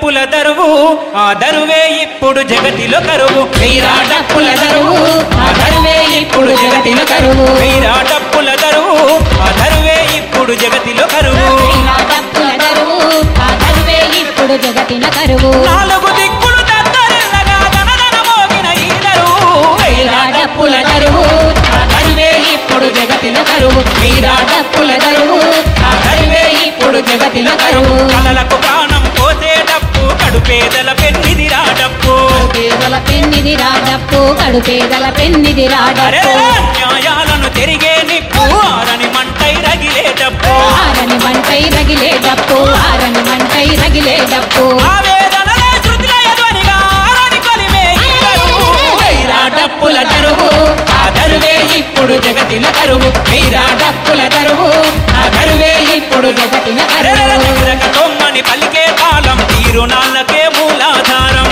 డప్పుల దరువు ఆ దరువే ఇప్పుడు జగతిలో కరువు వీరా డప్పుల దరువు ఆ దరువే ఇప్పుడు జగతిలో కరువు వీరా డప్పుల దరువు ఆ దరువే ఇప్పుడు జగతిలో కరువు వీరా డప్పుల దరువు ఆ దరువే ఇప్పుడు జగతిన కరువు నాలుగు దిక్కులు దద్దరిల్లగా దనదన మోగిన ఈ దరువు వీరా డప్పుల దరువు ఆ దరువే ఇప్పుడు జగతిన కరువు వీరా డప్పుల దరువు ఆ దరువే ఇప్పుడు జగతిన కరువు కలలకు ప్రాణం పోసే డప్పు కడుపేదల పెన్నిది డప్పు పేదల పెన్నిది రాడప్పు కడుపేదల పెన్నిది అరే రాడప్పు న్యాయాలను తిరిగే నిప్పు ఆరని మంటై రగిలే డప్పు ఆరని మంటై రగిలే డప్పు ఆరని మంటై రగిలే డప్పు ఆవేదనలే శృతిల ఎదువనిగా ఆరని కొలిమే ఈ దరువు. వీరా డప్పుల దరువు ఆ దరువే ఇప్పుడు జగతిన కరువు వీరా డప్పుల దరువు ఆ దరువే ఇప్పుడు జగతిన అరెరెరె కరువు చిగురక కొమ్మని పలికే కాలం తీరునాళ్ళకే మూలాధారం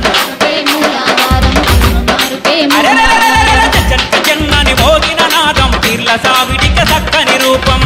అరెరెరెరెరెరె చెట్ట చెన్నని మోగిన నాదం పీర్ల సావిడిక చక్కని రూపం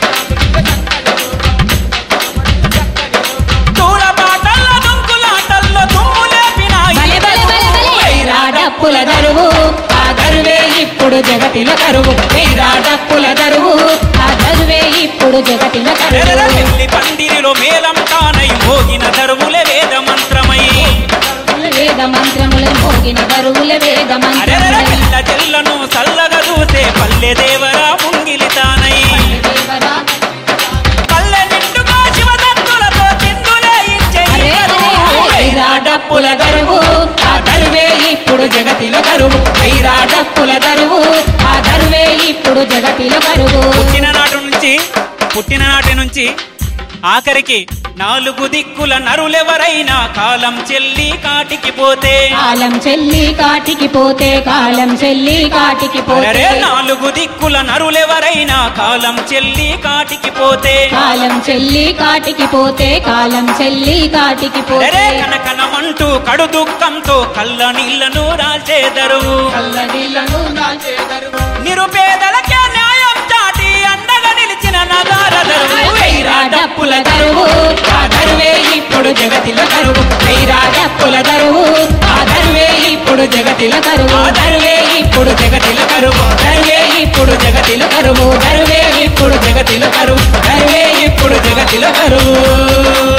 తూలపాటల్లో దుంకులాటల్లో దుమ్ము లేపిన ఈ బలె బలె బలె బలె. వీరా డప్పుల దరువు ఆ దరువే ఇప్పుడు జగతిన కరువు వీరా డప్పుల దరువు ఆ దరువే ఇప్పుడు జగతిన అరెరెరె కరువు పెళ్లి పందిరిలో మేలం తానై మోగిన దరువులే వేద మంత్రమై వేద మంత్రముల మోగిన దరువుల వేద అరెరెరె మంత్రముల పిల్ల చెల్లను సల్లగా చూసే పల్లె దేవరా ముంగిలి తానై దేవరా పల్లె నిండుగా శివదత్తులతో చిందులే ఇచ్చే ఈ అరే దరువు. వైరా డప్పుల దరువు ఆ దరువే ఇప్పుడు జగతిలో కరువు వైరా డప్పుల దరువు ఆ దరువే ఇప్పుడు జగతిలో కరువు పుట్టిన నాటి నుంచి పుట్టిన నాటి నుంచి ఆఖరికి నాలుగు దిక్కుల నరులెవరైనా కాలం చెల్లి కాటికి పోతే కాలం చెల్లి కాటికి పోతే కాలం చెల్లి కాటికి పోతే అరే నాలుగు దిక్కుల నరులెవరైనా కాలం చెల్లి కాటికి పోతే కాలం చెల్లి కాటికి పోతే కాలం చెల్లి కాటికి అరే పోతే కనకనమంటూ కడు దుఃఖంతో కళ్ళ నీళ్లను రాల్చేదరు కళ్ళనీళ్ళను దాల్చేదరు. నిరుపేదలకే న్యాయం చాటి అండగా నిలిచిన నగారదరు వైరా డప్పుల దరువు ఆ దరువే ఇప్పుడు జగతిలో కరువు వైరా డప్పుల దరువు ఆ దరువే ఇప్పుడు జగతిలో కరువు ఆ దరువే ఇప్పుడు జగతిల కరువు దరువే ఇప్పుడు జగతిలో కరువు దరువే ఇప్పుడు జగతిలో కరువు దరువే ఇప్పుడు జగతిల కరువు